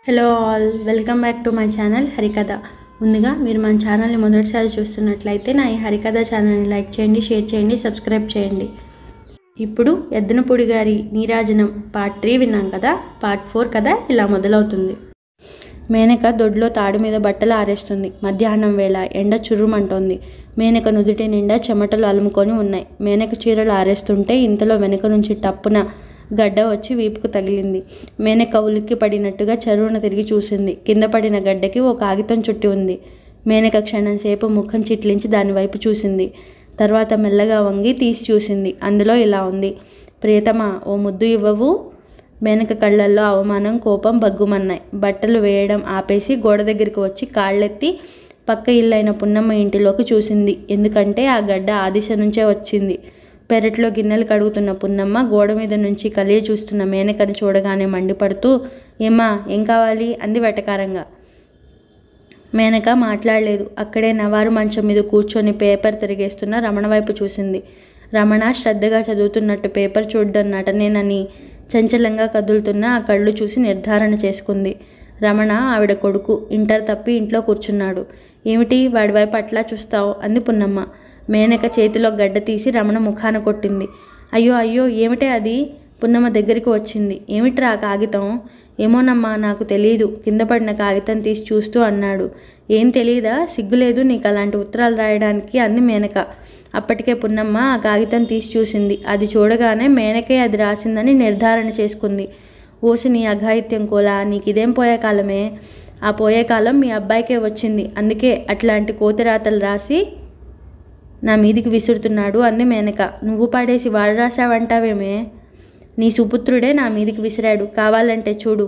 hello all welcome back to my channel Harikatha ముందుగా మీరు మన ఛానల్ని మొదటిసారి చూస్తున్నట్లయితే నా ఈ హరికథ ఛానల్ని లైక్ చేయండి షేర్ చేయండి సబ్స్క్రైబ్ చేయండి ఇప్పుడు ఎద్దనపూడి గారి నీరాజనం పార్ట్ త్రీ విన్నాం కదా పార్ట్ ఫోర్ కదా ఇలా మొదలవుతుంది మేనక దొడ్లో తాడు మీద బట్టలు ఆరేస్తుంది మధ్యాహ్నం వేళ ఎండ చుర్రుమంటోంది మేనక నుదుటి నిండా చెమటలు అలుముకొని ఉన్నాయి మేనక చీరలు ఆరేస్తుంటే ఇంతలో వెనక నుంచి టప్పున గడ్డ వచ్చి వీపుకు తగిలింది మేనక ఉలిక్కి పడినట్టుగా చెరువున తిరిగి చూసింది కింద పడిన గడ్డకి ఓ కాగితం చుట్టి ఉంది మేనక క్షణం సేపు ముఖం చిట్లించి దాని వైపు చూసింది తర్వాత మెల్లగా వంగి తీసి చూసింది అందులో ఇలా ఉంది ప్రియతమా ఓ ముద్దు ఇవ్వవు మేనక కళ్ళల్లో అవమానం కోపం బగ్గుమన్నాయి బట్టలు వేయడం ఆపేసి గోడ దగ్గరికి వచ్చి కాళ్ళెత్తి పక్క ఇల్లైన పున్నమ్మ ఇంటిలోకి చూసింది ఎందుకంటే ఆ గడ్డ ఆ దిశ నుంచే వచ్చింది పెరట్లో గిన్నెలు కడుగుతున్న పున్నమ్మ గోడ మీద నుంచి కలియ చూస్తున్న మేనకను చూడగానే మండిపడుతూ ఏమా ఏం కావాలి అంది వెటకారంగా మేనక మాట్లాడలేదు అక్కడే నవారు మంచం మీద కూర్చొని పేపర్ తిరిగేస్తున్న రమణ వైపు చూసింది రమణ శ్రద్ధగా చదువుతున్నట్టు పేపర్ చూడడం నటనేనని చంచలంగా కదులుతున్న ఆ కళ్ళు చూసి నిర్ధారణ చేసుకుంది రమణ ఆవిడ కొడుకు ఇంటర్ తప్పి ఇంట్లో కూర్చున్నాడు ఏమిటి వాడి వైపు అట్లా చూస్తావు అంది పున్నమ్మ మేనక చేతిలో గడ్డ తీసి రమణ ముఖాన కొట్టింది అయ్యో అయ్యో ఏమిటే అది పున్నమ్మ దగ్గరికి వచ్చింది ఏమిట్రా ఆ కాగితం ఏమోనమ్మా నాకు తెలియదు కింద పడిన కాగితం తీసి చూస్తూ అన్నాడు ఏం తెలియదా సిగ్గులేదు నీకు అలాంటి ఉత్తరాలు రాయడానికి అంది మేనక అప్పటికే పున్నమ్మ ఆ కాగితం తీసి చూసింది అది చూడగానే మేనకే అది రాసిందని నిర్ధారణ చేసుకుంది ఓసి నీ అఘాయిత్యం కోలా నీకు ఇదేం పోయే కాలమే ఆ పోయే కాలం మీ అబ్బాయికే వచ్చింది అందుకే అట్లాంటి కోతిరాతలు రాసి నా మీదికి విసురుతున్నాడు అంది మేనక నువ్వు పాడేసి వాడు రాసావంటావేమే నీ సుపుత్రుడే నా మీదికి విసిరాడు కావాలంటే చూడు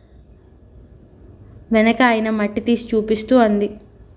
వెనక ఆయన మట్టి తీసి చూపిస్తూ అంది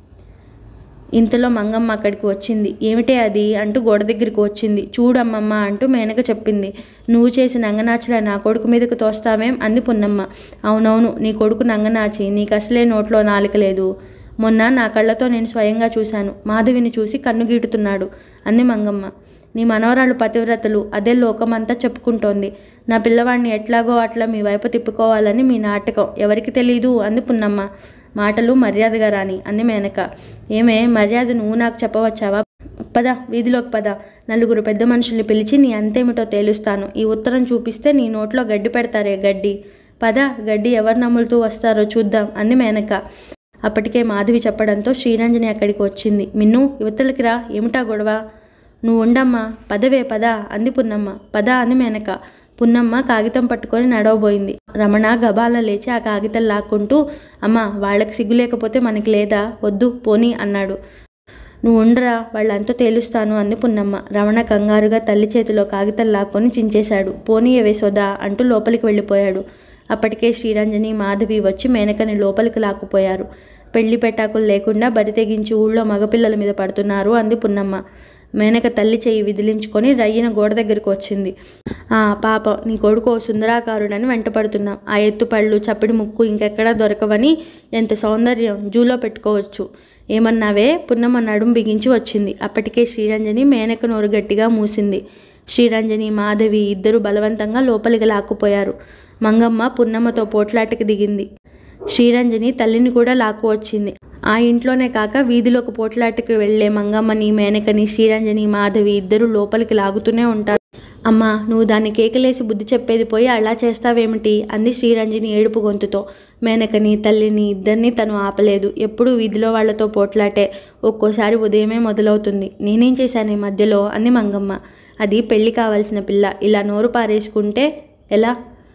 ఇంతలో మంగమ్మ అక్కడికి వచ్చింది ఏమిటే అది అంటూ గోడ దగ్గరికి వచ్చింది చూడమ్మమ్మ అంటూ మేనక చెప్పింది నువ్వు చేసిన నంగనాచిలా నా కొడుకు మీదకు తోస్తావేం అంది పున్నమ్మ అవునవును నీ కొడుకు నంగనాచి నీకు అసలే నోట్లో నాలుక లేదు మొన్న నా కళ్ళతో నేను స్వయంగా చూశాను మాధవిని చూసి కన్ను గీటుతున్నాడు అంది మంగమ్మ నీ మనవరాలు పతివ్రతలు అదే లోకమంతా చెప్పుకుంటోంది నా పిల్లవాడిని ఎట్లాగో అట్లా మీ వైపు తిప్పుకోవాలని మీ నాటకం ఎవరికి తెలీదు అంది పున్నమ్మ మాటలు మర్యాదగా రాని అంది మేనక ఏమే మర్యాద నువ్వు నాకు చెప్పవచ్చావా పద వీధిలోకి పద నలుగురు పెద్ద మనుషుల్ని పిలిచి నీ అంతేమిటో తేలుస్తాను ఈ ఉత్తరం చూపిస్తే నీ నోట్లో గడ్డి పెడతారే గడ్డి పద గడ్డి ఎవరు నమ్ములుతూ వస్తారో చూద్దాం అంది మేనక అప్పటికే మాధవి చెప్పడంతో శ్రీరంజని అక్కడికి వచ్చింది మిన్ను యువతలకి రా ఏమిటా గొడవ నువ్వు ఉండమ్మా పదవే పద అంది పున్నమ్మ పద అంది మేనక పున్నమ్మ కాగితం పట్టుకొని నడవబోయింది రమణ గబాల లేచి ఆ కాగితం లాక్కుంటూ అమ్మ వాళ్ళకి సిగ్గు లేకపోతే మనకి లేదా వద్దు పోనీ అన్నాడు నువ్వు ఉండరా వాళ్ళంతా తేలుస్తాను అంది పున్నమ్మ రమణ కంగారుగా తల్లి చేతిలో కాగితం లాక్కొని చించేశాడు పోనీ సోదా అంటూ లోపలికి వెళ్ళిపోయాడు అప్పటికే శ్రీరంజని మాధవి వచ్చి మేనకని లోపలికి లాక్కుపోయారు పెళ్లి పెటాకులు లేకుండా బరి తెగించి ఊళ్ళో మగపిల్లల మీద పడుతున్నారు అంది పున్నమ్మ మేనక తల్లి చెయ్యి విదిలించుకొని రయ్యన గోడ దగ్గరికి వచ్చింది ఆ పాప నీ కొడుకు సుందరాకారుడని వెంటపడుతున్నాం ఆ ఎత్తుపళ్ళు చప్పిడి ముక్కు ఇంకెక్కడా దొరకవని ఎంత సౌందర్యం జూలో పెట్టుకోవచ్చు ఏమన్నావే పున్నమ్మ నడుం బిగించి వచ్చింది అప్పటికే శ్రీరంజని మేనక నోరు గట్టిగా మూసింది శ్రీరంజని మాధవి ఇద్దరు బలవంతంగా లోపలికి లాక్కుపోయారు మంగమ్మ పున్నమ్మతో పోట్లాటకి దిగింది శ్రీరంజని తల్లిని కూడా లాక్కు వచ్చింది ఆ ఇంట్లోనే కాక వీధిలోకి పోట్లాటకి వెళ్లే మంగమ్మని మేనకని శ్రీరంజని మాధవి ఇద్దరు లోపలికి లాగుతూనే ఉంటారు అమ్మా నువ్వు దాన్ని కేకలేసి బుద్ధి చెప్పేది పోయి అలా చేస్తావేమిటి అంది శ్రీరంజని ఏడుపు గొంతుతో మేనకని తల్లిని ఇద్దరిని తను ఆపలేదు ఎప్పుడూ వీధిలో వాళ్లతో పోట్లాటే ఒక్కోసారి ఉదయమే మొదలవుతుంది నేనేం చేశాను ఈ మధ్యలో అంది మంగమ్మ అది పెళ్లి కావాల్సిన పిల్ల ఇలా నోరు పారేసుకుంటే ఎలా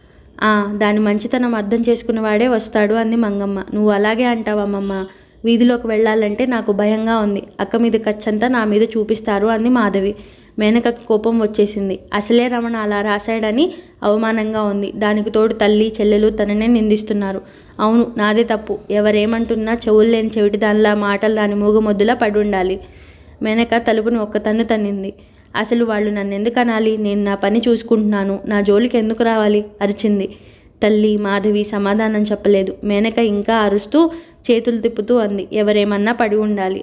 ఆ దాని మంచితనం అర్థం చేసుకున్నవాడే వస్తాడు అంది మంగమ్మ నువ్వు అలాగే అంటావమ్మమ్మ వీధిలోకి వెళ్ళాలంటే నాకు భయంగా ఉంది అక్క మీద ఖర్చంతా నా మీద చూపిస్తారు అంది మాధవి మేనకకు కోపం వచ్చేసింది అసలే రమణ అలా రాశాడని అవమానంగా ఉంది దానికి తోడు తల్లి చెల్లెలు తననే నిందిస్తున్నారు అవును నాదే తప్పు ఎవరేమంటున్నా చెవులు లేని చెవిటి దానిలా మాటలు దాని మూగమొద్దులా పడి ఉండాలి మేనక తలుపుని ఒక్క తన్ను తన్నింది అసలు వాళ్ళు నన్ను ఎందుకు అనాలి నేను నా పని చూసుకుంటున్నాను నా జోలికి ఎందుకు రావాలి అరిచింది తల్లి మాధవి సమాధానం చెప్పలేదు మేనక ఇంకా అరుస్తూ చేతులు తిప్పుతూ అంది ఎవరేమన్నా పడి ఉండాలి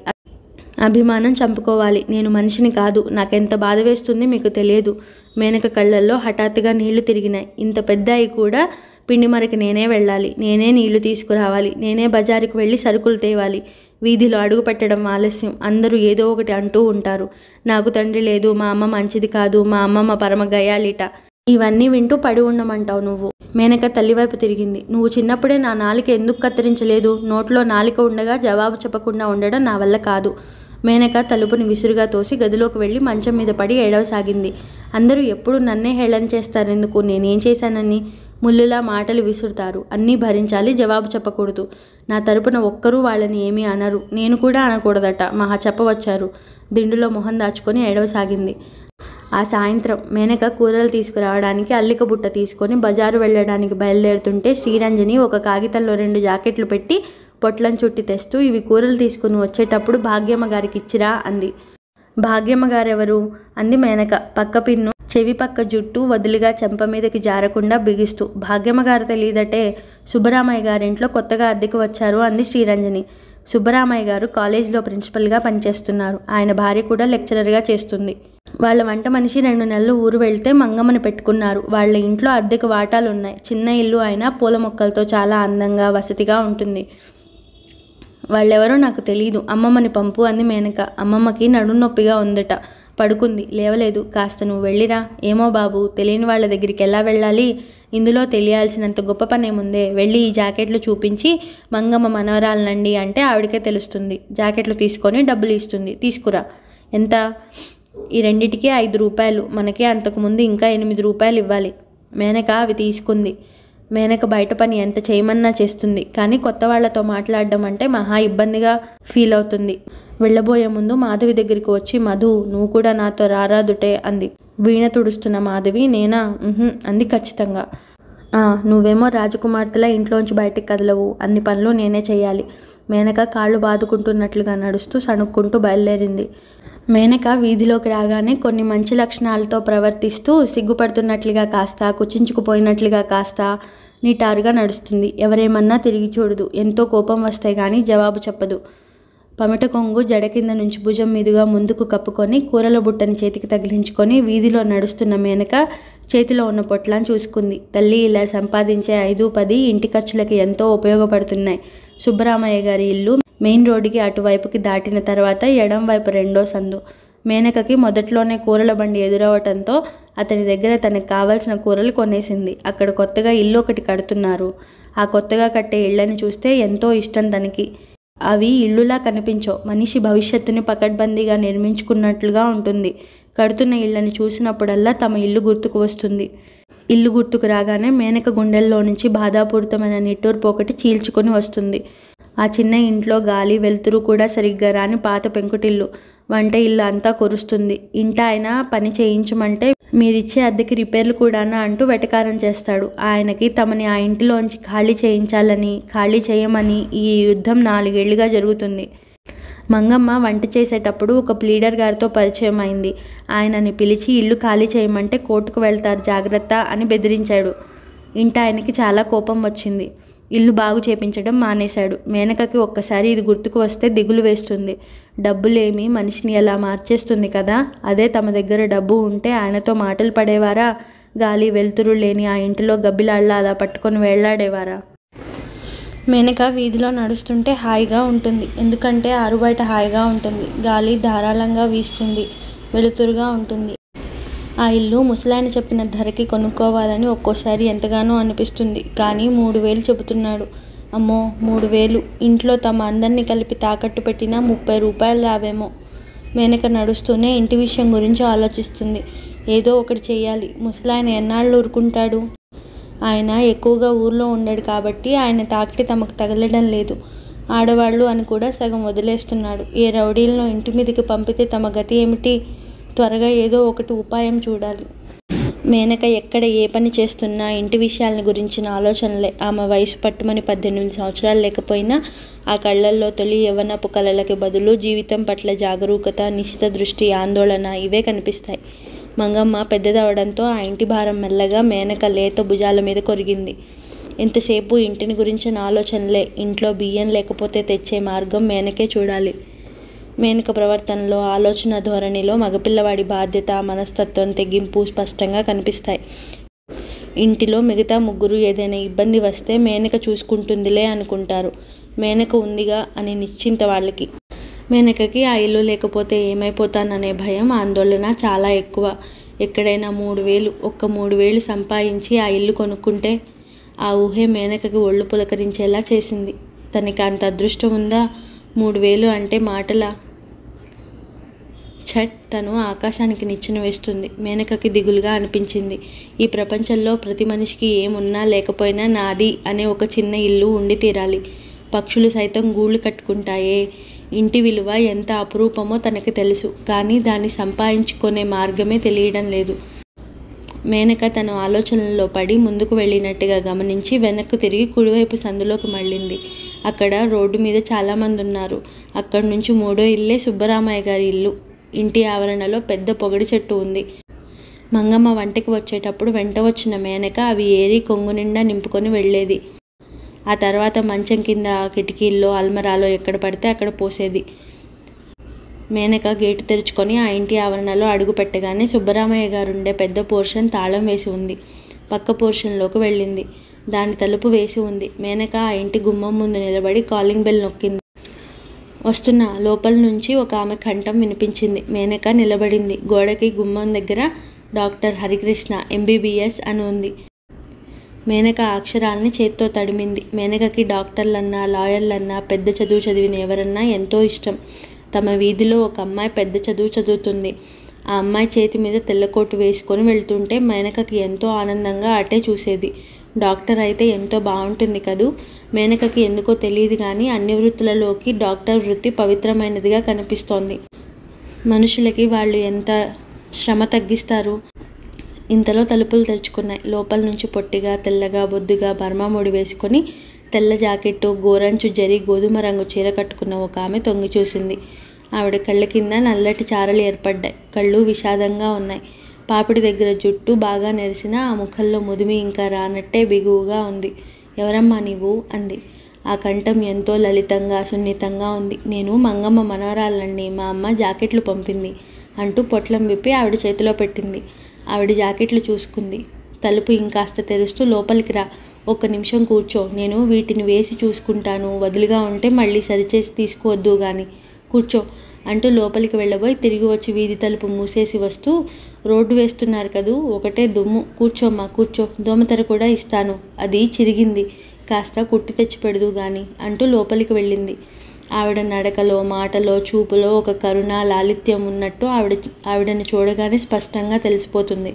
అభిమానం చంపుకోవాలి నేను మనిషిని కాదు నాకెంత బాధ వేస్తుంది మీకు తెలియదు మేనక కళ్ళల్లో హఠాత్తుగా నీళ్లు తిరిగినాయి ఇంత పెద్ద అయి కూడా పిండి మరకి నేనే వెళ్ళాలి నేనే నీళ్లు తీసుకురావాలి నేనే బజారుకు వెళ్ళి సరుకులు తేవాలి వీధిలో అడుగు పెట్టడం ఆలస్యం అందరూ ఏదో ఒకటి అంటూ ఉంటారు నాకు తండ్రి లేదు మా అమ్మ మంచిది కాదు మా అమ్మమ్మ పరమ గయాలిట ఇవన్నీ వింటూ పడి ఉండమంటావు నువ్వు మేనక తల్లివైపు తిరిగింది నువ్వు చిన్నప్పుడే నా నాలిక ఎందుకు కత్తిరించలేదు నోట్లో నాలిక ఉండగా జవాబు చెప్పకుండా ఉండడం నా వల్ల కాదు మేనక తలుపుని విసురుగా తోసి గదిలోకి వెళ్ళి మంచం మీద పడి ఏడవసాగింది అందరూ ఎప్పుడు నన్నే హేళన చేస్తారెందుకు నేనేం చేశానని ముల్లులా మాటలు విసురుతారు అన్నీ భరించాలి జవాబు చెప్పకూడదు నా తరపున ఒక్కరూ వాళ్ళని ఏమీ అనరు నేను కూడా అనకూడదట మహా చెప్పవచ్చారు దిండులో మొహం దాచుకొని ఏడవసాగింది ఆ సాయంత్రం మేనక కూరలు తీసుకురావడానికి అల్లిక బుట్ట తీసుకొని బజారు వెళ్ళడానికి బయలుదేరుతుంటే శ్రీరంజని ఒక కాగితంలో రెండు జాకెట్లు పెట్టి పొట్లం చుట్టి తెస్తూ ఇవి కూరలు తీసుకుని వచ్చేటప్పుడు భాగ్యమ్మ గారికి ఇచ్చిరా అంది భాగ్యమ్మ గారెవరు అంది మేనక పక్క పిన్ను చెవి పక్క జుట్టు వదిలిగా చెంప మీదకి జారకుండా బిగిస్తూ భాగ్యమ్మ గారు తెలియదటే సుబ్బరామయ్య గారింట్లో కొత్తగా అద్దెకు వచ్చారు అంది శ్రీరంజని సుబ్బరామయ్య గారు కాలేజీలో ప్రిన్సిపల్గా పనిచేస్తున్నారు ఆయన భార్య కూడా లెక్చరర్గా చేస్తుంది వాళ్ళ వంట మనిషి రెండు నెలలు ఊరు వెళ్తే మంగమ్మని పెట్టుకున్నారు వాళ్ళ ఇంట్లో అద్దెకు వాటాలు ఉన్నాయి చిన్న ఇల్లు అయినా పూల మొక్కలతో చాలా అందంగా వసతిగా ఉంటుంది వాళ్ళెవరో నాకు తెలియదు అమ్మమ్మని పంపు అంది మేనక అమ్మమ్మకి నడుం నొప్పిగా ఉందట పడుకుంది లేవలేదు కాస్త నువ్వు వెళ్ళిరా ఏమో బాబు తెలియని వాళ్ళ దగ్గరికి ఎలా వెళ్ళాలి ఇందులో తెలియాల్సినంత గొప్ప పనేముందే వెళ్ళి ఈ జాకెట్లు చూపించి మంగమ్మ మనవరాలనండి అంటే ఆవిడకే తెలుస్తుంది జాకెట్లు తీసుకొని డబ్బులు ఇస్తుంది తీసుకురా ఎంత ఈ రెండిటికి ఐదు రూపాయలు మనకే అంతకుముందు ఇంకా ఎనిమిది రూపాయలు ఇవ్వాలి మేనక అవి తీసుకుంది మేనక బయట పని ఎంత చేయమన్నా చేస్తుంది కానీ కొత్త వాళ్ళతో మాట్లాడడం అంటే మహా ఇబ్బందిగా ఫీల్ అవుతుంది వెళ్ళబోయే ముందు మాధవి దగ్గరికి వచ్చి మధు నువ్వు కూడా నాతో రారాదుటే అంది వీణ తుడుస్తున్న మాధవి నేనా "ఉహుం," అంది ఖచ్చితంగా "ఆ, నువ్వేమో రాజకుమార్తెలా ఇంట్లోంచి బయటికి కదలవు అన్ని పనులు నేనే చేయాలి మేనక కాళ్ళు బాదుకుంటున్నట్లుగా నడుస్తూ సణుక్కుంటూ బయలుదేరింది మేనక వీధిలోకి రాగానే కొన్ని మంచి లక్షణాలతో ప్రవర్తిస్తూ సిగ్గుపడుతున్నట్లుగా కాస్త కుచించుకుపోయినట్లుగా కాస్త నిటారుగా నడుస్తుంది ఎవరేమన్నా తిరిగి చూడదు ఎంతో కోపం వస్తే గానీ జవాబు చెప్పదు పమిట కొంగు జడ కింద నుంచి భుజం మీదుగా ముందుకు కప్పుకొని కూరల బుట్టని చేతికి తగిలించుకొని వీధిలో నడుస్తున్న మేనక చేతిలో ఉన్న పొట్లాన్ని చూసుకుంది తల్లి ఇలా సంపాదించే ఐదు పది ఇంటి ఖర్చులకి ఎంతో ఉపయోగపడుతున్నాయి సుబ్బరామయ్య గారి ఇల్లు మెయిన్ రోడ్డుకి అటువైపుకి దాటిన తర్వాత ఎడం వైపు రెండో సందు మేనకకి మొదట్లోనే కూరల బండి ఎదురవటంతో అతని దగ్గర తనకు కావాల్సిన కూరలు కొనేసింది అక్కడ కొత్తగా ఇల్లు ఒకటి కడుతున్నారు ఆ కొత్తగా కట్టే ఇళ్ళని చూస్తే ఎంతో ఇష్టం తనకి అవి ఇల్లులా కనిపించవు మనిషి భవిష్యత్తుని పకడ్బందీగా నిర్మించుకున్నట్లుగా ఉంటుంది కడుతున్న ఇళ్ళని చూసినప్పుడల్లా తమ ఇల్లు గుర్తుకు వస్తుంది ఇల్లు గుర్తుకు రాగానే మేనక గుండెల్లో నుంచి బాధాపూరితమైన నిట్టూర్పు ఒకటి చీల్చుకొని వస్తుంది ఆ చిన్న ఇంట్లో గాలి వెలుతురు కూడా సరిగ్గా రాని పాత పెంకుటిల్లు వంట ఇల్లు అంతా కురుస్తుంది ఇంట ఆయన పని చేయించమంటే మీరిచ్చే అద్దెకి రిపేర్లు కూడానా అంటూ వెటకారం చేస్తాడు ఆయనకి తమని ఆ ఇంటిలోంచి ఖాళీ చేయించాలని ఖాళీ చేయమని ఈ యుద్ధం నాలుగేళ్లుగా జరుగుతుంది మంగమ్మ వంట చేసేటప్పుడు ఒక ప్లీడర్ గారితో పరిచయం అయింది ఆయనని పిలిచి ఇల్లు ఖాళీ చేయమంటే కోర్టుకు వెళ్తారు జాగ్రత్త అని బెదిరించాడు ఇంట ఆయనకి చాలా కోపం వచ్చింది ఇల్లు బాగు చేపించడం మానేశాడు మేనకకి ఒక్కసారి ఇది గుర్తుకు వస్తే దిగులు వేస్తుంది డబ్బులేమి మనిషిని ఎలా మార్చేస్తుంది కదా అదే తమ దగ్గర డబ్బు ఉంటే ఆయనతో మాటలు పడేవారా గాలి వెలుతురు లేని ఆ ఇంటిలో గబ్బిలాళ్ళ అలా పట్టుకొని వేళ్లాడేవారా మేనక వీధిలో నడుస్తుంటే హాయిగా ఉంటుంది ఎందుకంటే ఆరు బయట హాయిగా ఉంటుంది గాలి ధారాళంగా వీస్తుంది వెలుతురుగా ఉంటుంది ఆ ఇల్లు ముసలాయన చెప్పిన ధరకి కొనుక్కోవాలని ఒక్కోసారి ఎంతగానో అనిపిస్తుంది కానీ మూడు వేలు చెబుతున్నాడు అమ్మో మూడు వేలు ఇంట్లో తమ అందరినీ కలిపి తాకట్టు పెట్టినా ముప్పై రూపాయలు రావేమో మేనక నడుస్తూనే ఇంటి విషయం గురించి ఆలోచిస్తుంది ఏదో ఒకటి చెయ్యాలి ముసలాయన ఎన్నాళ్ళు ఊరుకుంటాడు ఆయన ఎక్కువగా ఊర్లో ఉండడు కాబట్టి ఆయన తాకిడి తమకు తగలడం లేదు ఆడవాళ్ళు అని కూడా సగం వదిలేస్తున్నాడు ఏ రౌడీలను ఇంటి మీదకి పంపితే తమ గతి ఏమిటి త్వరగా ఏదో ఒకటి ఉపాయం చూడాలి మేనక ఎక్కడ ఏ పని చేస్తున్నా ఇంటి విషయాల గురించిన ఆలోచనలే ఆమె వయసు పట్టుమని పద్దెనిమిది సంవత్సరాలు లేకపోయినా ఆ కళ్ళల్లో తొలి యవ్వనపు కలలకి బదులు జీవితం పట్ల జాగరూకత నిశిత దృష్టి ఆందోళన ఇవే కనిపిస్తాయి మంగమ్మ పెద్దదవడంతో ఆ ఇంటి భారం మెల్లగా మేనక లేత భుజాల మీద కొరిగింది ఎంతసేపు ఇంటిని గురించిన ఆలోచనలే ఇంట్లో బియ్యం లేకపోతే తెచ్చే మార్గం మేనకే చూడాలి మేనక ప్రవర్తనలో ఆలోచన ధోరణిలో మగపిల్లవాడి బాధ్యత మనస్తత్వం తెగింపు స్పష్టంగా కనిపిస్తాయి ఇంటిలో మిగతా ముగ్గురు ఏదైనా ఇబ్బంది వస్తే మేనక చూసుకుంటుందిలే అనుకుంటారు మేనక ఉందిగా అని నిశ్చింత వాళ్ళకి మేనకకి ఆ ఇల్లు లేకపోతే ఏమైపోతాననే భయం ఆందోళన చాలా ఎక్కువ ఎక్కడైనా మూడు వేలు ఒక్క మూడు వేలు సంపాదించి ఆ ఇల్లు కొనుక్కుంటే ఆ ఊహే మేనకకి ఒళ్ళు పులకరించేలా చేసింది తనకి అంత అదృష్టం ఉందా మూడు వేలు అంటే మాటలా ఛట్ తను ఆకాశానికి నిచ్చెన వేస్తుంది మేనకకి దిగులుగా అనిపించింది ఈ ప్రపంచంలో ప్రతి మనిషికి ఏమున్నా లేకపోయినా నాది అనే ఒక చిన్న ఇల్లు ఉండి తీరాలి పక్షులు సైతం గూళ్ళు కట్టుకుంటాయే ఇంటి విలువ ఎంత అపురూపమో తనకి తెలుసు కానీ దాన్ని సంపాదించుకునే మార్గమే తెలియడం లేదు మేనక తన ఆలోచనల్లో పడి ముందుకు వెళ్ళినట్టుగా గమనించి వెనక్కు తిరిగి కుడివైపు సందులోకి మళ్ళింది అక్కడ రోడ్డు మీద చాలామంది ఉన్నారు అక్కడి నుంచి మూడో ఇల్లే సుబ్బరామయ్య గారి ఇల్లు ఇంటి ఆవరణలో పెద్ద పొగడి చెట్టు ఉంది మంగమ్మ వంటకి వచ్చేటప్పుడు వెంట వచ్చిన మేనక అవి ఏరి కొంగు నిండా నింపుకొని వెళ్ళేది ఆ తర్వాత మంచం కింద కిటికీల్లో అల్మరాలో ఎక్కడ పడితే అక్కడ పోసేది మేనక గేటు తెరుచుకొని ఆ ఇంటి ఆవరణలో అడుగు పెట్టగానే సుబ్బరామయ్య గారు ఉండే పెద్ద పోర్షన్ తాళం వేసి ఉంది పక్క పోర్షన్లోకి వెళ్ళింది దాని తలుపు వేసి ఉంది మేనక ఆ ఇంటి గుమ్మం ముందు నిలబడి కాలింగ్ బెల్ నొక్కింది వస్తున్న లోపల నుంచి ఒక ఆమె కంఠం వినిపించింది మేనక నిలబడింది గోడకి గుమ్మం దగ్గర డాక్టర్ హరికృష్ణ ఎంబీబీఎస్ అని ఉంది మేనక ఆ అక్షరాల్ని చేత్తో తడిమింది మేనకకి డాక్టర్లన్నా లాయర్లన్నా పెద్ద చదువు చదివిన ఎవరన్నా ఎంతో ఇష్టం తమ వీధిలో ఒక అమ్మాయి పెద్ద చదువు చదువుతుంది ఆ అమ్మాయి చేతి మీద తెల్లకోటు వేసుకొని వెళ్తుంటే మేనకకి ఎంతో ఆనందంగా అటే చూసేది డాక్టర్ అయితే ఎంతో బాగుంటుంది కదూ మేనకకి ఎందుకో తెలియదు కానీ అన్ని వృత్తులలోకి డాక్టర్ వృత్తి పవిత్రమైనదిగా కనిపిస్తోంది మనుషులకి వాళ్ళు ఎంత శ్రమ తగ్గిస్తారు ఇంతలో తలుపులు తెరుచుకున్నాయి లోపల నుంచి పొట్టిగా తెల్లగా బొద్దుగా బర్మా ముడి వేసుకొని తెల్ల జాకెట్టు గోరంచు జరి గోధుమ రంగు చీర కట్టుకున్న ఒక ఆమె తొంగి చూసింది ఆవిడ కళ్ళ కింద నల్లటి చారలు ఏర్పడ్డాయి కళ్ళు విషాదంగా ఉన్నాయి పాపిడి దగ్గర జుట్టు బాగా నెరిసిన ఆ ముఖంలో ముదిమి ఇంకా రానట్టే బిగువుగా ఉంది ఎవరమ్మా నీవు అంది ఆ కంఠం ఎంతో లలితంగా సున్నితంగా ఉంది నేను మంగమ్మ మనవరాలండి మా అమ్మ జాకెట్లు పంపింది అంటూ పొట్లం విప్పి ఆవిడ చేతిలో పెట్టింది ఆవిడ జాకెట్లు చూసుకుంది తలుపు ఇంకాస్త తెరుస్తూ లోపలికి రా ఒక్క నిమిషం కూర్చో నేను వీటిని వేసి చూసుకుంటాను వదులుగా ఉంటే మళ్ళీ సరిచేసి తీసుకువద్దు గాని కూర్చో అంటూ లోపలికి వెళ్ళబోయి తిరిగి వచ్చి వీధి తలుపు మూసేసి వస్తూ రోడ్డు వేస్తున్నారు కదూ ఒకటే దుమ్ము కూర్చోమ్మా కూర్చో దోమతెర కూడా ఇస్తాను అది చిరిగింది కాస్త కుట్టి తెచ్చి పెడదు గాని అంటూ లోపలికి వెళ్ళింది ఆవిడ నడకలో మాటలో చూపులో ఒక కరుణ లాలిత్యం ఉన్నట్టు ఆవిడ ఆవిడని చూడగానే స్పష్టంగా తెలిసిపోతుంది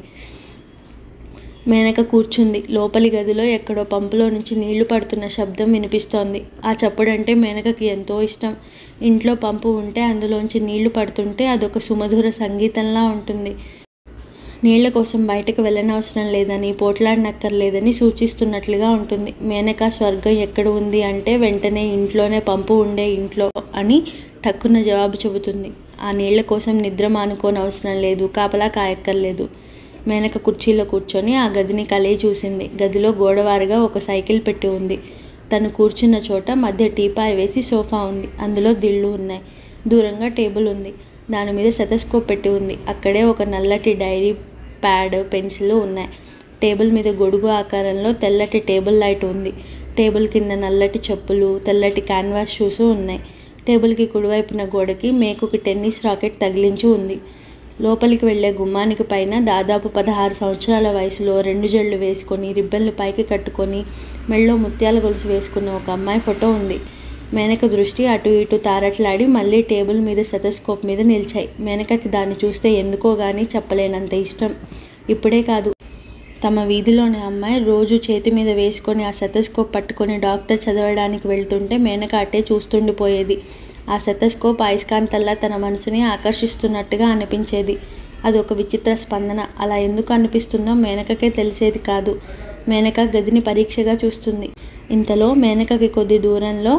మేనక కూర్చుంది లోపలి గదిలో ఎక్కడో పంపులో నుంచి నీళ్లు పడుతున్న శబ్దం వినిపిస్తోంది ఆ చప్పుడంటే మేనకకి ఎంతో ఇష్టం ఇంట్లో పంపు ఉంటే అందులోంచి నీళ్లు పడుతుంటే అదొక సుమధుర సంగీతంలా ఉంటుంది నీళ్ల కోసం బయటకు వెళ్ళనవసరం లేదని పోట్లాడనక్కర్లేదని సూచిస్తున్నట్లుగా ఉంటుంది మేనక స్వర్గం ఎక్కడ ఉంది అంటే వెంటనే ఇంట్లోనే పంపు ఉండే ఇంట్లో అని టక్కున జవాబు చెబుతుంది ఆ నీళ్ల కోసం నిద్ర మానుకోనవసరం లేదు కాపలా కాయక్కర్లేదు మేనక కుర్చీలో కూర్చొని ఆ గదిని కలయి చూసింది గదిలో గోడవారుగా ఒక సైకిల్ పెట్టి ఉంది తను కూర్చున్న చోట మధ్య టీపాయ్ వేసి సోఫా ఉంది అందులో దిళ్ళు ఉన్నాయి దూరంగా టేబుల్ ఉంది దాని మీద సెతస్కోప్ పెట్టి ఉంది అక్కడే ఒక నల్లటి డైరీ ప్యాడ్ పెన్సిల్ ఉన్నాయి టేబుల్ మీద గొడుగు ఆకారంలో తెల్లటి టేబుల్ లైట్ ఉంది టేబుల్ కింద నల్లటి చెప్పులు తెల్లటి క్యాన్వాస్ షూస్ ఉన్నాయి టేబుల్కి కుడివైపున గోడకి మేకుకి టెన్నిస్ రాకెట్ తగిలించి ఉంది లోపలికి వెళ్ళే గుమ్మానికి పైన దాదాపు పదహారు సంవత్సరాల వయసులో రెండు జళ్ళు వేసుకొని రిబ్బన్లు పైకి కట్టుకొని మెళ్ళో ముత్యాల గొలుసు వేసుకున్న ఒక అమ్మాయి ఫోటో ఉంది మేనక దృష్టి అటు ఇటు తారట్లాడి మళ్ళీ టేబుల్ మీద సెతస్కోప్ మీద నిలిచాయి మేనకకి దాన్ని చూస్తే ఎందుకో గానీ చెప్పలేనంత ఇష్టం ఇప్పుడే కాదు తమ వీధిలోని అమ్మాయి రోజు చేతి మీద వేసుకొని ఆ సెతస్కోప్ పట్టుకొని డాక్టర్ చదవడానికి వెళ్తుంటే మేనక అట్టే చూస్తుండిపోయేది ఆ సెతస్కోప్ అయస్కాంతల్లా తన మనసుని ఆకర్షిస్తున్నట్టుగా అనిపించేది అది ఒక విచిత్ర స్పందన అలా ఎందుకు అనిపిస్తుందో మేనకకే తెలిసేది కాదు మేనక గదిని పరీక్షగా చూస్తుంది ఇంతలో మేనకకి కొద్ది దూరంలో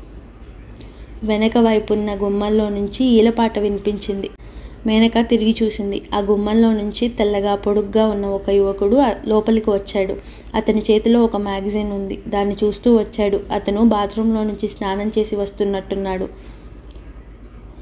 వెనక వైపున్న గుమ్మంలో నుంచి ఈలపాట వినిపించింది మేనక తిరిగి చూసింది ఆ గుమ్మంలో నుంచి తెల్లగా పొడుగ్గా ఉన్న ఒక యువకుడు లోపలికి వచ్చాడు అతని చేతిలో ఒక మ్యాగజైన్ ఉంది దాన్ని చూస్తూ వచ్చాడు అతను బాత్రూంలో నుంచి స్నానం చేసి వస్తున్నట్టున్నాడు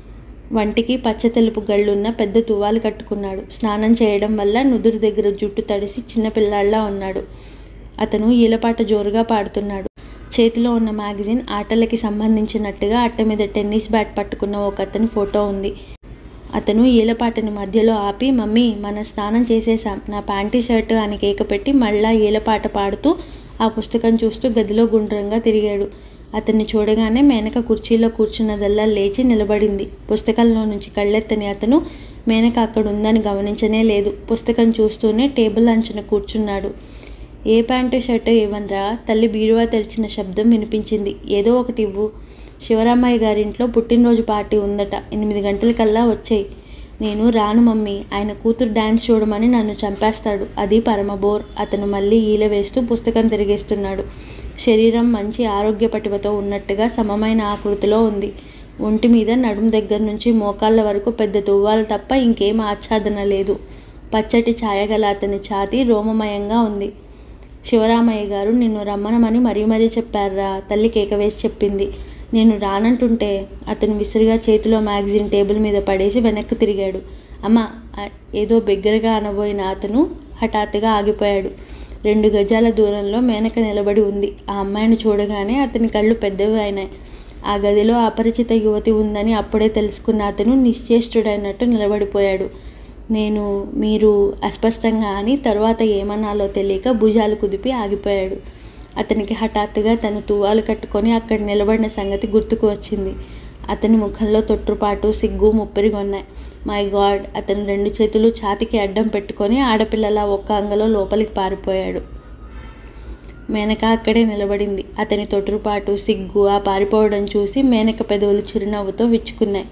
వంటికి పచ్చ తెలుపు గళ్ళున్న పెద్ద తువ్వాలు కట్టుకున్నాడు స్నానం చేయడం వల్ల నుదురు దగ్గర జుట్టు తడిసి చిన్నపిల్లాడిలా ఉన్నాడు అతను ఈలపాట జోరుగా పాడుతున్నాడు చేతిలో ఉన్న మ్యాగజైన్ ఆటలకి సంబంధించినట్టుగా అట్ట మీద టెన్నిస్ బ్యాట్ పట్టుకున్న ఒక అతని ఫోటో ఉంది అతను ఈలపాటని మధ్యలో ఆపి మమ్మీ మనం స్నానం చేసేసాం నా ప్యాంటీ షర్ట్ అని కేక పెట్టి మళ్ళా ఈలపాట పాడుతూ ఆ పుస్తకం చూస్తూ గదిలో గుండ్రంగా తిరిగాడు అతన్ని చూడగానే మేనక కుర్చీలో కూర్చున్నదల్లా లేచి నిలబడింది పుస్తకంలో నుంచి కళ్ళెత్తని అతను మేనక అక్కడ ఉందని గమనించనే లేదు పుస్తకం చూస్తూనే టేబుల్ అంచున కూర్చున్నాడు ఏ ప్యాంటు షర్టు ఇవ్వనరా తల్లి బీరువా తెరిచిన శబ్దం వినిపించింది ఏదో ఒకటి ఇవ్వు శివరామయ్య గారింట్లో పుట్టినరోజు పార్టీ ఉందట ఎనిమిది గంటలకల్లా వచ్చేయి నేను రాను మమ్మీ ఆయన కూతురు డ్యాన్స్ చూడమని నన్ను చంపేస్తాడు అది పరమబోర్ అతను మళ్ళీ ఈల వేస్తూ పుస్తకం తిరిగేస్తున్నాడు శరీరం మంచి ఆరోగ్య పటిమతో ఉన్నట్టుగా సమమైన ఆకృతిలో ఉంది ఒంటి మీద నడుం దగ్గర నుంచి మోకాళ్ళ వరకు పెద్ద తువ్వాలు తప్ప ఇంకేం ఆచ్ఛాదన లేదు పచ్చటి ఛాయగల అతని ఛాతీ రోమమయంగా ఉంది శివరామయ్య గారు నిన్ను రమ్మనమని మరీ మరీ చెప్పారా తల్లి కేక వేసి చెప్పింది నేను రానంటుంటే అతను విసురుగా చేతిలో మ్యాగజైన్ టేబుల్ మీద పడేసి వెనక్కి తిరిగాడు అమ్మ ఆ- ఏదో బిగ్గరగా అనబోయిన అతను హఠాత్తుగా ఆగిపోయాడు రెండు గజాల దూరంలో మేనక నిలబడి ఉంది ఆ అమ్మాయిని చూడగానే అతని కళ్ళు పెద్దవి అయినాయి ఆ గదిలో అపరిచిత యువతి ఉందని అప్పుడే తెలుసుకున్న అతను నిశ్చేష్టుడైనట్టు నిలబడిపోయాడు నేను మీరు అస్పష్టంగా అని తరువాత ఏమన్నాలో తెలియక భుజాలు కుదిపి ఆగిపోయాడు అతనికి హఠాత్తుగా తను తువ్వాలు కట్టుకొని అక్కడ నిలబడిన సంగతి గుర్తుకు వచ్చింది అతని ముఖంలో తొట్టుపాటు సిగ్గు ముప్పిరిగొన్నాయి మై గాడ్ అతను రెండు చేతులు ఛాతికి అడ్డం పెట్టుకొని ఆడపిల్లలా ఒక్క అంగలో లోపలికి పారిపోయాడు మేనక అక్కడే నిలబడింది అతని తొట్టుపాటు సిగ్గు ఆ పారిపోవడం చూసి మేనక పెదవులు చిరునవ్వుతో విచ్చుకున్నాయి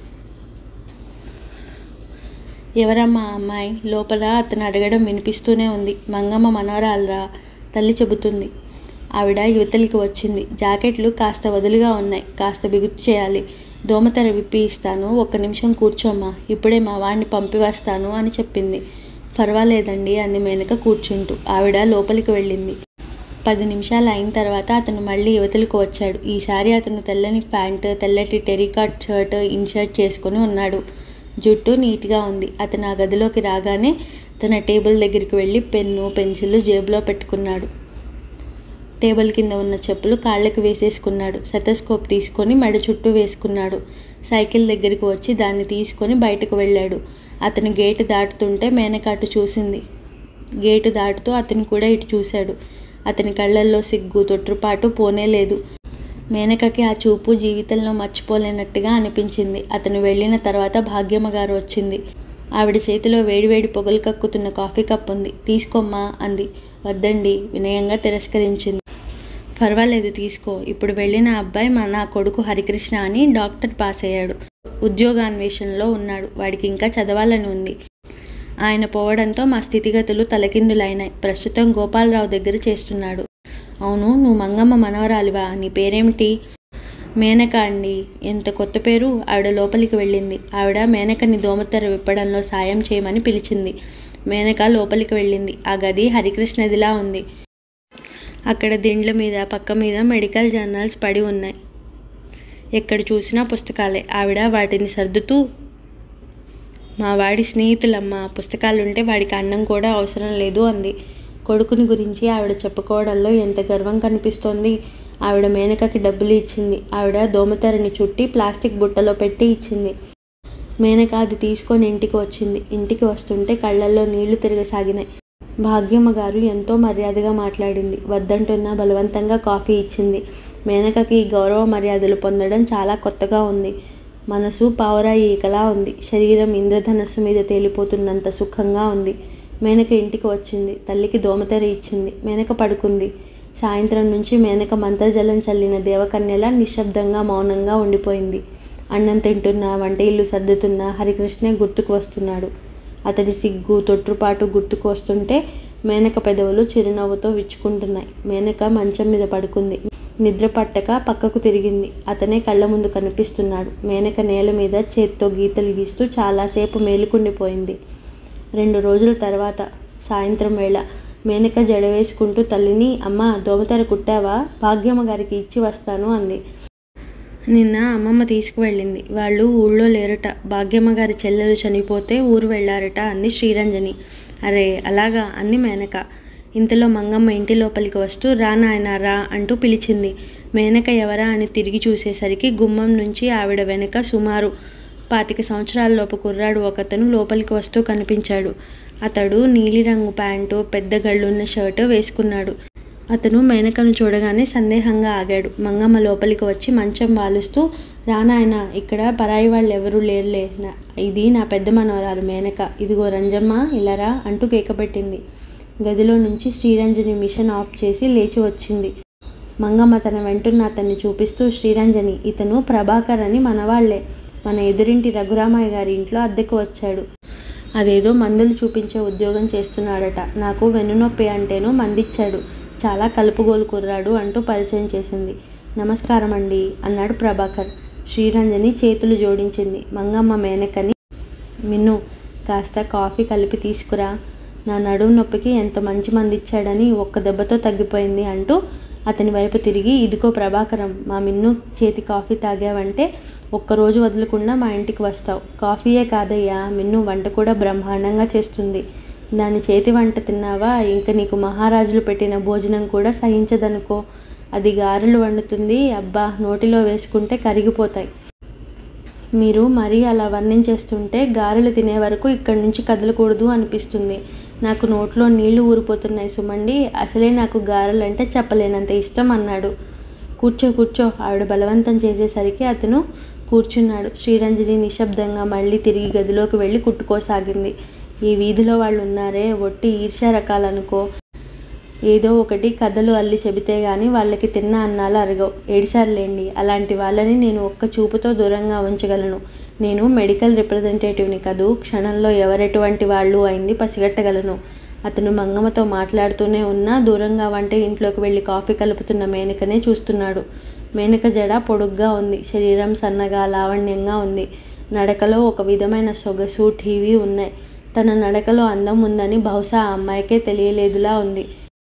ఎవరమ్మా ఆ అమ్మాయి లోపల అతను అడగడం వినిపిస్తూనే ఉంది మంగమ్మ మనవరాలరా తల్లి చెబుతుంది ఆవిడ యువతలికి వచ్చింది జాకెట్లు కాస్త వదులుగా ఉన్నాయి కాస్త బిగుతు చేయాలి దోమతెర విప్పి ఇస్తాను ఒక్క నిమిషం కూర్చోమ్మా ఇప్పుడే మా వాడిని పంపివేస్తాను అని చెప్పింది పర్వాలేదండి అంది మేనక కూర్చుంటూ ఆవిడ లోపలికి వెళ్ళింది పది నిమిషాలు అయిన తర్వాత అతను మళ్ళీ యువతలకు వచ్చాడు ఈసారి అతను తెల్లని ప్యాంటు తెల్లటి టెరికాట్ షర్ట్ ఇన్షర్ట్ చేసుకొని ఉన్నాడు జుట్టు నీట్గా ఉంది అతను ఆ గదిలోకి రాగానే తన టేబుల్ దగ్గరికి వెళ్ళి పెన్ను పెన్సిల్ జేబులో పెట్టుకున్నాడు టేబుల్ కింద ఉన్న చెప్పులు కాళ్ళకి వేసేసుకున్నాడు సెటస్కోప్ తీసుకొని మెడ చుట్టూ వేసుకున్నాడు సైకిల్ దగ్గరికి వచ్చి దాన్ని తీసుకొని బయటకు వెళ్ళాడు అతను గేటు దాటుతుంటే మేనక అటు చూసింది గేటు దాటుతూ అతను కూడా ఇటు చూశాడు అతని కళ్ళల్లో సిగ్గు తొట్టుపాటు పోనే లేదు మేనకకి ఆ చూపు జీవితంలో మర్చిపోలేనట్టుగా అనిపించింది అతను వెళ్ళిన తర్వాత భాగ్యమ్మ గారు వచ్చింది ఆవిడ చేతిలో వేడివేడి పొగలు కక్కుతున్న కాఫీ కప్ ఉంది తీసుకోమ్మా అంది వద్దండి వినయంగా తిరస్కరించింది పర్వాలేదు తీసుకో ఇప్పుడు వెళ్ళిన అబ్బాయి మా నా కొడుకు హరికృష్ణ అని డాక్టర్ పాస్ అయ్యాడు ఉద్యోగాన్వేషణలో ఉన్నాడు వాడికి ఇంకా చదవాలని ఉంది ఆయన పోవడంతో మా స్థితిగతులు తలకిందులైనాయి ప్రస్తుతం గోపాలరావు దగ్గర చేస్తున్నాడు అవును నువ్వు మంగమ్మ మనవరాలివా నీ పేరేమిటి మేనక అండి ఎంత కొత్త పేరు ఆవిడ లోపలికి వెళ్ళింది ఆవిడ మేనకని దోమతెర విప్పడంలో సాయం చేయమని పిలిచింది మేనక లోపలికి వెళ్ళింది ఆ గది హరికృష్ణదిలా ఉంది అక్కడ దిండ్ల మీద పక్క మీద మెడికల్ జర్నల్స్ పడి ఉన్నాయి ఎక్కడ చూసినా పుస్తకాలే ఆవిడ వాటిని సర్దుతూ మా వాడి స్నేహితులమ్మ పుస్తకాలుంటే వాడికి అన్నం కూడా అవసరం లేదు అంది కొడుకుని గురించి ఆవిడ చెప్పుకోవడంలో ఎంత గర్వం కనిపిస్తోంది ఆవిడ మేనకకి డబ్బులు ఇచ్చింది ఆవిడ దోమతెరని చుట్టి ప్లాస్టిక్ బుట్టలో పెట్టి ఇచ్చింది మేనక అది తీసుకొని ఇంటికి వచ్చింది ఇంటికి వస్తుంటే కళ్ళల్లో నీళ్లు తిరగసాగినాయి భాగ్యమ్మ గారు ఎంతో మర్యాదగా మాట్లాడింది వద్దంటున్నా బలవంతంగా కాఫీ ఇచ్చింది మేనకకి ఈ గౌరవ మర్యాదలు పొందడం చాలా కొత్తగా ఉంది మనసు పావురాయి ఈకలా ఉంది శరీరం ఇంద్రధనస్సు మీద తేలిపోతున్నంత సుఖంగా ఉంది మేనక ఇంటికి వచ్చింది తల్లికి దోమతెర ఇచ్చింది మేనక పడుకుంది సాయంత్రం నుంచి మేనక మంత్రజలం చల్లిన దేవకన్యలా నిశ్శబ్దంగా మౌనంగా ఉండిపోయింది అన్నం తింటున్నా వంట ఇల్లు సర్దుతున్నా హరికృష్ణే గుర్తుకు వస్తున్నాడు అతడి సిగ్గు తొట్టుపాటు గుర్తుకు వస్తుంటే మేనక పెదవులు చిరునవ్వుతో విచ్చుకుంటున్నాయి మేనక మంచం మీద పడుకుంది నిద్ర పట్టక పక్కకు తిరిగింది అతనే కళ్ళ ముందు కనిపిస్తున్నాడు మేనక నేల మీద చేత్తో గీతలు గీస్తూ చాలాసేపు మేలుకుండిపోయింది రెండు రోజుల తర్వాత సాయంత్రం వేళ మేనక జడ వేసుకుంటూ తల్లిని అమ్మ దోమతెర కుట్టావా భాగ్యమ్మ గారికి ఇచ్చి వస్తాను అంది నిన్న అమ్మమ్మ తీసుకువెళ్ళింది వాళ్ళు ఊళ్ళో లేరట భాగ్యమ్మ గారి చెల్లెలు చనిపోతే ఊరు వెళ్ళారట అంది శ్రీరంజని అరే అలాగా అంది మేనక ఇంతలో మంగమ్మ ఇంటి లోపలికి వస్తూ రా నాయన రా అంటూ పిలిచింది మేనక ఎవరా అని తిరిగి చూసేసరికి గుమ్మం నుంచి ఆవిడ వెనక సుమారు పాతిక సంవత్సరాలలోపు కుర్రాడు ఒకతను లోపలికి వస్తూ కనిపించాడు అతడు నీలిరంగు ప్యాంటు పెద్ద గళ్ళున్న షర్టు వేసుకున్నాడు అతను మేనకను చూడగానే సందేహంగా ఆగాడు మంగమ్మ లోపలికి వచ్చి మంచం వాలుస్తూ రానాయన ఇక్కడ పరాయి వాళ్ళు ఎవరూ లేరులే నా- ఇది నా పెద్ద మనవరాలు మేనక ఇదిగో రంజమ్మ ఇలారా అంటూ కేకపెట్టింది గదిలో నుంచి శ్రీరంజని మిషన్ ఆఫ్ చేసి లేచి వచ్చింది మంగమ్మ తన వెంటున్న అతన్ని చూపిస్తూ శ్రీరంజని ఇతను ప్రభాకర్ అని మనవాళ్లే మన ఎదురింటి రఘురామయ్య గారి ఇంట్లో అద్దెకు వచ్చాడు అదేదో మందులు చూపించే ఉద్యోగం చేస్తున్నాడట నాకు వెన్నునొప్పి అంటేనో మందిచ్చాడు చాలా కలుపుగోలు కుర్రాడు అంటూ పరిచయం చేసింది నమస్కారం అండి అన్నాడు ప్రభాకర్ శ్రీరంజని చేతులు జోడించింది మంగమ్మ మేనకని మిన్ను కాస్త కాఫీ కలిపి తీసుకురా నా నడుము నొప్పికి ఎంత మంచి మంది ఇచ్చాడని ఒక్క దెబ్బతో తగ్గిపోయింది అంటూ అతని వైపు తిరిగి ఇదిగో ప్రభాకరం మా మిన్ను చేతి కాఫీ తాగావంటే ఒక్కరోజు వదలకుండా మా ఇంటికి వస్తావు కాఫీయే కాదయ్యా మిన్ను వంట కూడా బ్రహ్మాండంగా చేస్తుంది దాని చేతి వంట తిన్నావా ఇంక నీకు మహారాజులు పెట్టిన భోజనం కూడా సహించదనుకో అది గారెలు వండుతుంది అబ్బా నోటిలో వేసుకుంటే కరిగిపోతాయి మీరు మరీ అలా వర్ణించేస్తుంటే గారెలు తినే వరకు ఇక్కడి నుంచి కదలకూడదు అనిపిస్తుంది నాకు నోట్లో నీళ్లు ఊరిపోతున్నాయి సుమండి అసలే నాకు గారెలు అంటే చెప్పలేనంత ఇష్టం అన్నాడు కూర్చో కూర్చో ఆవిడ బలవంతం చేసేసరికి అతను కూర్చున్నాడు శ్రీరంజని నిశ్శబ్దంగా మళ్ళీ తిరిగి గదిలోకి వెళ్ళి కుట్టుకోసాగింది ఈ వీధిలో వాళ్ళు ఉన్నారే ఒట్టి ఈర్ష్య రకాలనుకో ఏదో ఒకటి కథలు అల్లి చెబితే గాని వాళ్ళకి తిన్న అన్నాలు అరగవు ఏడిసార్లేండి అలాంటి వాళ్ళని నేను ఒక్క చూపుతో దూరంగా ఉంచగలను నేను మెడికల్ రిప్రజెంటేటివ్ని కదూ క్షణంలో ఎవరెటువంటి వాళ్ళు అయింది పసిగట్టగలను అతను మంగమ్మతో మాట్లాడుతూనే ఉన్నా దూరంగా వంట ఇంట్లోకి వెళ్ళి కాఫీ కలుపుతున్న మేనకనే చూస్తున్నాడు మేనక జడ పొడుగ్గా ఉంది శరీరం సన్నగా లావణ్యంగా ఉంది నడకలో ఒక విధమైన సొగసు టీవీ ఉన్నాయి తన నడకలో అందం ఉందని బహుశా ఆ అమ్మాయికే తెలియలేదులా ఉంది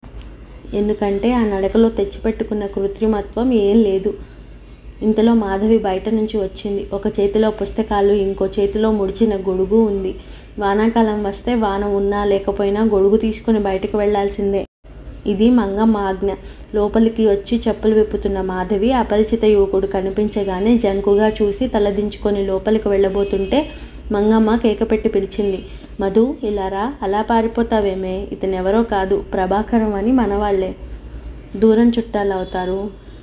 ఎందుకంటే ఆ నడకలో తెచ్చిపెట్టుకున్న కృత్రిమత్వం ఏం లేదు ఇంతలో మాధవి బయట నుంచి వచ్చింది ఒక చేతిలో పుస్తకాలు ఇంకో చేతిలో ముడిచిన గొడుగు ఉంది వానాకాలం వస్తే వాన ఉన్నా లేకపోయినా గొడుగు తీసుకుని బయటకు వెళ్ళాల్సిందే ఇది మంగమ్మ ఆజ్ఞ లోపలికి వచ్చి చెప్పులు విప్పుతున్న మాధవి అపరిచిత యువకుడు కనిపించగానే జంకుగా చూసి తలదించుకొని లోపలికి వెళ్ళబోతుంటే మంగమ్మ కేకపెట్టి పిలిచింది మధు ఇలారా అలా పారిపోతావేమే ఇతనెవరో కాదు ప్రభాకరం అని మనవాళ్లే దూరం చుట్టాలవుతారు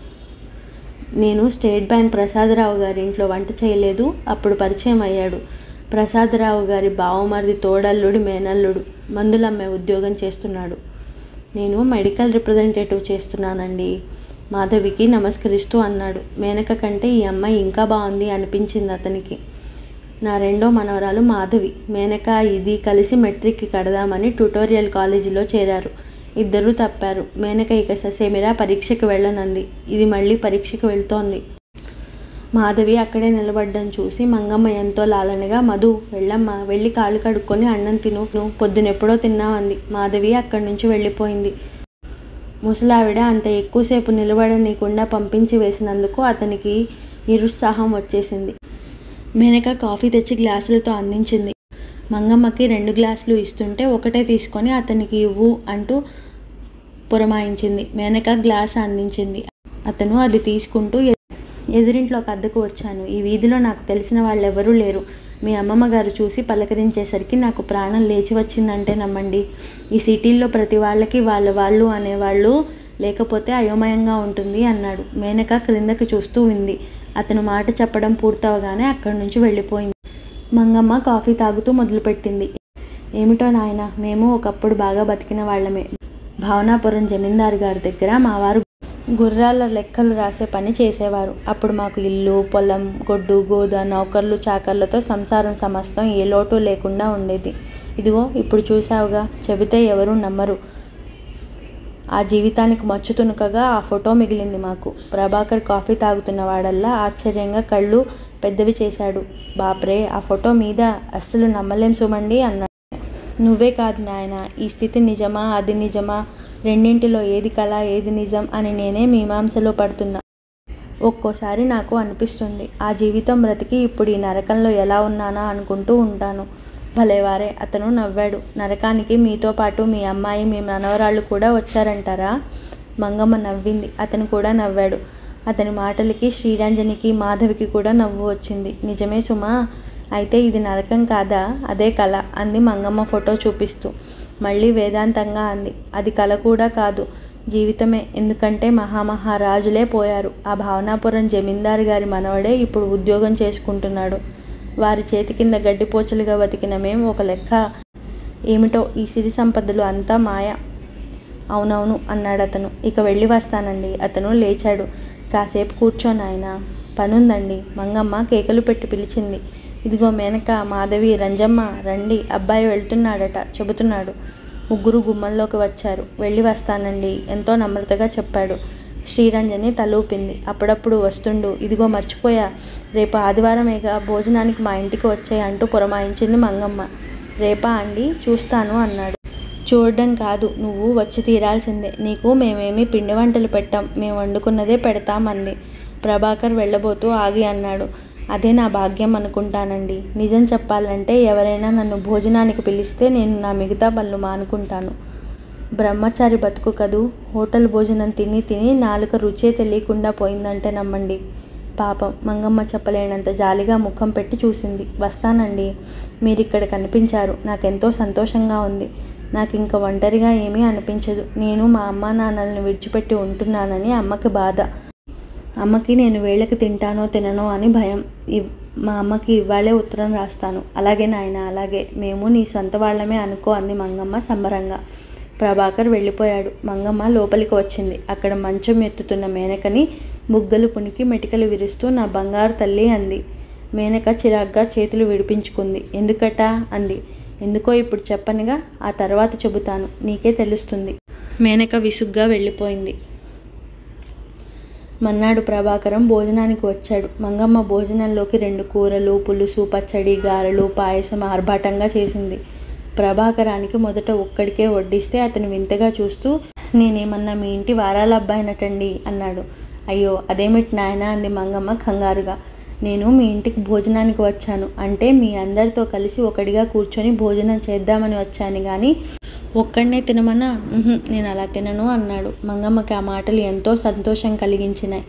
నేను స్టేట్ బ్యాంక్ ప్రసాదరావు గారి ఇంట్లో వంట చేయలేదు అప్పుడు పరిచయం అయ్యాడు ప్రసాదరావు గారి బావమరిది తోడల్లుడు మేనల్లుడు మందులమ్మే ఉద్యోగం చేస్తున్నాడు నేను మెడికల్ రిప్రజెంటేటివ్ చేస్తున్నానండి మాధవికి నమస్కరిస్తూ అన్నాడు మేనక కంటే ఈ అమ్మాయి ఇంకా బాగుంది అనిపించింది అతనికి నా రెండో మనవరాలు మాధవి మేనక ఇది కలిసి మెట్రిక్కి కడదామని ట్యుటోరియల్ కాలేజీలో చేరారు ఇద్దరూ తప్పారు మేనక ఇక ససేమిరా పరీక్షకి వెళ్ళనంది ఇది మళ్ళీ పరీక్షకి వెళ్తోంది మాధవి అక్కడే నిలబడ్డం చూసి మంగమ్మ ఎంతో లాలనగా మధు వెళ్ళమ్మా వెళ్ళి కాళ్ళు కడుక్కొని అన్నం తిను నువ్వు పొద్దునెప్పుడో తిన్నావంది మాధవి అక్కడి నుంచి వెళ్ళిపోయింది ముసలావిడ అంత ఎక్కువసేపు నిలబడనీయకుండా పంపించి వేసినందుకు అతనికి నిరుత్సాహం వచ్చేసింది మేనక కాఫీ తెచ్చి గ్లాసులతో అందించింది మంగమ్మకి రెండు గ్లాసులు ఇస్తుంటే ఒకటే తీసుకొని అతనికి ఇవ్వు అంటూ పురమాయించింది మేనక గ్లాస్ అందించింది అతను అది తీసుకుంటూ "ఎ- ఎదురింట్లోకి అద్దెకు వచ్చాను ఈ వీధిలో నాకు తెలిసిన వాళ్ళెవరూ లేరు మీ అమ్మమ్మ గారు చూసి పలకరించేసరికి నాకు ప్రాణం లేచి వచ్చిందంటే నమ్మండి ఈ సిటీల్లో ప్రతి వాళ్ళకి వాళ్ళ వాళ్ళు అనేవాళ్ళు లేకపోతే అయోమయంగా ఉంటుంది అన్నాడు మేనక క్రిందకి చూస్తూ ఉంది అతను మాట చెప్పడం పూర్తవగానే అక్కడి నుంచి వెళ్ళిపోయింది మంగమ్మ కాఫీ తాగుతూ మొదలుపెట్టింది ఏమిటో నాయన మేము ఒకప్పుడు బాగా బతికిన వాళ్ళమే భావనాపురం జమీందారు గారి దగ్గర మా వారు గుర్రాల లెక్కలు రాసే పని చేసేవారు అప్పుడు మాకు ఇల్లు పొలం గొడ్డు గోద నౌకర్లు చాకర్లతో సంసారం సమస్తం ఏ లోటు లేకుండా ఉండేది ఇదిగో ఇప్పుడు చూసావుగా చెబితే ఎవరూ నమ్మరు ఆ జీవితానికి మచ్చు తునుకగా ఆ ఫోటో మిగిలింది మాకు ప్రభాకర్ కాఫీ తాగుతున్న వాడల్లా ఆశ్చర్యంగా కళ్ళు పెద్దవి చేశాడు బాప్రే ఆ ఫోటో మీద అస్సలు నమ్మలేం సుమండి అన్నాడు నువ్వే కాదు నాయన ఈ స్థితి నిజమా అది నిజమా రెండింటిలో ఏది కళ ఏది నిజం అని నేనే మీమాంసలో పడుతున్నా ఒక్కోసారి నాకు అనిపిస్తుంది ఆ జీవితం బ్రతికి ఇప్పుడు ఈ నరకంలో ఎలా ఉన్నానా అనుకుంటూ ఉంటాను భలేవారే అతను నవ్వాడు నరకానికి మీతో పాటు మీ అమ్మాయి మీ మనవరాళ్ళు కూడా వచ్చారంటారా మంగమ్మ నవ్వింది అతను కూడా నవ్వాడు అతని మాటలకి శ్రీరంజనికి మాధవికి కూడా నవ్వు వచ్చింది నిజమే సుమా అయితే ఇది నరకం కాదా అదే కళ అంది మంగమ్మ ఫోటో చూపిస్తూ మళ్ళీ వేదాంతంగా అంది అది కళ కూడా కాదు జీవితమే ఎందుకంటే మహామహారాజులే పోయారు ఆ భావనాపురం జమీందారు గారి మనవడే ఇప్పుడు ఉద్యోగం చేసుకుంటున్నాడు వారి చేతి కింద గడ్డిపోచలుగా బతికిన మేము ఒక లెక్క ఏమిటో ఈ సిరి సంపదలు అంతా మాయ అవునవును అన్నాడు అతను ఇక వెళ్ళి వస్తానండి అతను లేచాడు కాసేపు కూర్చోను ఆయన పనుందండి మంగమ్మ కేకలు పెట్టి పిలిచింది ఇదిగో మేనక మాధవి రంజమ్మ రండి అబ్బాయి వెళ్తున్నాడట చెబుతున్నాడు ముగ్గురు గుమ్మంలోకి వచ్చారు వెళ్ళి వస్తానండి ఎంతో నమ్రతగా చెప్పాడు శ్రీరంజని తలూపింది అప్పుడప్పుడు వస్తుండు ఇదిగో మర్చిపోయా రేపు ఆదివారమేగా భోజనానికి మా ఇంటికి వచ్చాయి అంటూ పురమాయించింది మంగమ్మ రేపా అండి చూస్తాను అన్నాడు చూడడం కాదు నువ్వు వచ్చి తీరాల్సిందే నీకు మేమేమీ పిండి వంటలు పెట్టాం మేము వండుకున్నదే పెడతామంది ప్రభాకర్ వెళ్ళబోతూ ఆగి అన్నాడు అదే నా భాగ్యం అనుకుంటానండి నిజం చెప్పాలంటే ఎవరైనా నన్ను భోజనానికి పిలిస్తే నేను నా మిగతా పనులు మానుకుంటాను బ్రహ్మచారి బతుకు కదూ హోటల్ భోజనం తిని తిని నాలుక రుచే తెలియకుండా పోయిందంటే నమ్మండి పాపం మంగమ్మ చెప్పలేనంత జాలిగా ముఖం పెట్టి చూసింది వస్తానండి మీరు ఇక్కడ కనిపించారు నాకెంతో సంతోషంగా ఉంది నాకు ఇంకా ఒంటరిగా ఏమీ అనిపించదు నేను మా అమ్మా నాన్నల్ని విడిచిపెట్టి ఉంటున్నానని అమ్మకి బాధ అమ్మకి నేను వేళకి తింటానో తిననో అని భయం ఇవ్- మా అమ్మకి ఇవాళే ఉత్తరం రాస్తాను అలాగే నాయన అలాగే మేము నీ సొంత వాళ్ళమే అనుకో అంది మంగమ్మ సంబరంగా ప్రభాకర్ వెళ్ళిపోయాడు మంగమ్మ లోపలికి వచ్చింది అక్కడ మంచం ఎత్తుతున్న మేనకని బుగ్గలు పునికి మెటికలు విరుస్తూ నా బంగారు తల్లి అంది మేనక చిరాగ్గా చేతులు విడిపించుకుంది ఎందుకట అంది ఎందుకో ఇప్పుడు చెప్పనుగా ఆ తర్వాత చెబుతాను నీకే తెలుస్తుంది మేనక విసుగ్గా వెళ్ళిపోయింది మన్నాడు ప్రభాకరం భోజనానికి వచ్చాడు మంగమ్మ భోజనంలోకి రెండు కూరలు పులుసు పచ్చడి గారెలు పాయసం ఆర్భాటంగా చేసింది ప్రభాకరానికి మొదట ఒక్కడికే వడ్డిస్తే అతను వింతగా చూస్తూ నేనేమన్నా మీ ఇంటి వారాల అబ్బాయినటండి అన్నాడు అయ్యో అదేమిటి నాయనా అంది మంగమ్మ కంగారుగా నేను మీ ఇంటికి భోజనానికి వచ్చాను అంటే మీ అందరితో కలిసి ఒకడిగా కూర్చొని భోజనం చేద్దామని వచ్చాను కానీ ఒక్కడనే తినమన్నా "ఉహుం, నేను అలా తినను అన్నాడు మంగమ్మకి ఆ మాటలు ఎంతో సంతోషం కలిగించినాయి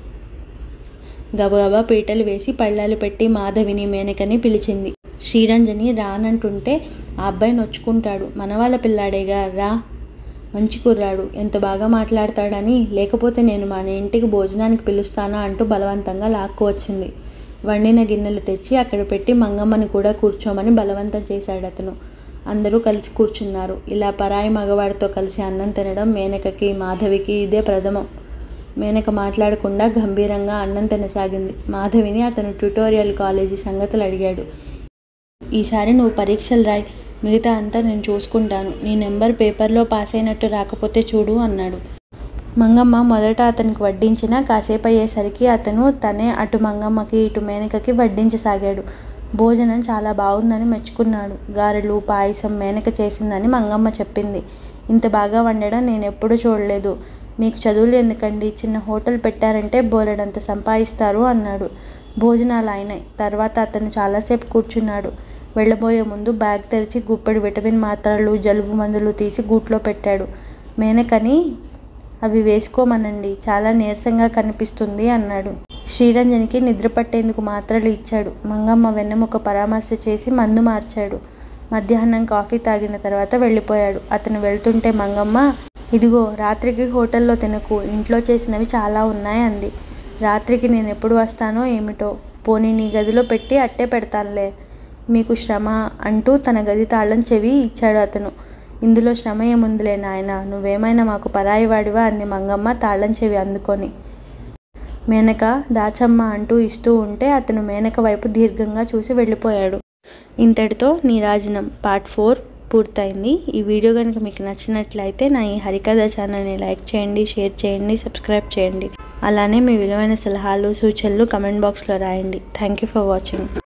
గబగబా పీటలు వేసి పళ్ళాలు పెట్టి మాధవిని మేనకని పిలిచింది శ్రీరంజని రానంటుంటే ఆ అబ్బాయి నొచ్చుకుంటాడు మన వాళ్ళ పిల్లాడేగా రా మంచి కుర్రాడు ఎంత బాగా మాట్లాడతాడని లేకపోతే నేను మన ఇంటికి భోజనానికి పిలుస్తానా అంటూ బలవంతంగా లాక్కు వచ్చింది వండిన గిన్నెలు తెచ్చి అక్కడ పెట్టి మంగమ్మని కూడా కూర్చోమని బలవంతం చేశాడు అతను అందరూ కలిసి కూర్చున్నారు ఇలా పరాయి మగవాడితో కలిసి అన్నం తినడం మేనకకి మాధవికి ఇదే ప్రథమం మేనక మాట్లాడకుండా గంభీరంగా అన్నం తినసాగింది మాధవిని అతను ట్యుటోరియల్ కాలేజీ సంగతులు అడిగాడు ఈసారి నువ్వు పరీక్షలు రాయి మిగతా అంతా నేను చూసుకుంటాను నీ నెంబర్ పేపర్లో పాస్ అయినట్టు రాకపోతే చూడు అన్నాడు మంగమ్మ మొదట అతనికి వడ్డించిన కాసేపు అయ్యేసరికి అతను తనే అటు మంగమ్మకి ఇటు మేనకకి వడ్డించసాగాడు భోజనం చాలా బాగుందని మెచ్చుకున్నాడు గారెలు పాయసం మేనక చేసిందని మంగమ్మ చెప్పింది ఇంత బాగా వండడం నేను ఎప్పుడూ చూడలేదు మీకు చదువులు ఎందుకండి చిన్న హోటల్ పెట్టారంటే బోలెడంత సంపాదిస్తారు అన్నాడు భోజనాలు అయినాయి తర్వాత అతను చాలాసేపు కూర్చున్నాడు వెళ్ళబోయే ముందు బ్యాగ్ తెరిచి గుప్పెడు విటమిన్ మాత్రలు జలుబు మందులు తీసి గూట్లో పెట్టాడు మేనకని అవి వేసుకోమనండి చాలా నీరసంగా కనిపిస్తుంది అన్నాడు శ్రీరంజనికి నిద్ర పట్టేందుకు మాత్రలు ఇచ్చాడు మంగమ్మ వెన్నెముక పరామర్శ చేసి మందు మార్చాడు మధ్యాహ్నం కాఫీ తాగిన తర్వాత వెళ్ళిపోయాడు అతను వెళ్తుంటే మంగమ్మ ఇదిగో రాత్రికి హోటల్లో తినకు ఇంట్లో చేసినవి చాలా ఉన్నాయి అంది రాత్రికి నేను ఎప్పుడు వస్తానో ఏమిటో పోనీ నీ గదిలో పెట్టి అట్టే పెడతానులే మీకు శ్రమ అంటూ తన గది తాళం చెవి ఇచ్చాడు అతను ఇందులో శ్రమ ఏముందిలే నాయన నువ్వేమైనా మాకు పరాయివాడివా అంది మంగమ్మ తాళం చెవి అందుకొని మేనక దాచమ్మ అంటూ ఇస్తూ ఉంటే అతను మేనక వైపు దీర్ఘంగా చూసి వెళ్ళిపోయాడు ఇంతటితో నీరాజనం పార్ట్ ఫోర్ పూర్తయింది ఈ వీడియో కనుక మీకు నచ్చినట్లయితే నా ఈ హరికథ ఛానల్ని లైక్ చేయండి షేర్ చేయండి సబ్స్క్రైబ్ చేయండి అలానే మీ విలువైన సలహాలు సూచనలు కమెంట్ బాక్స్లో రాయండి థ్యాంక్ యూ ఫర్ వాచింగ్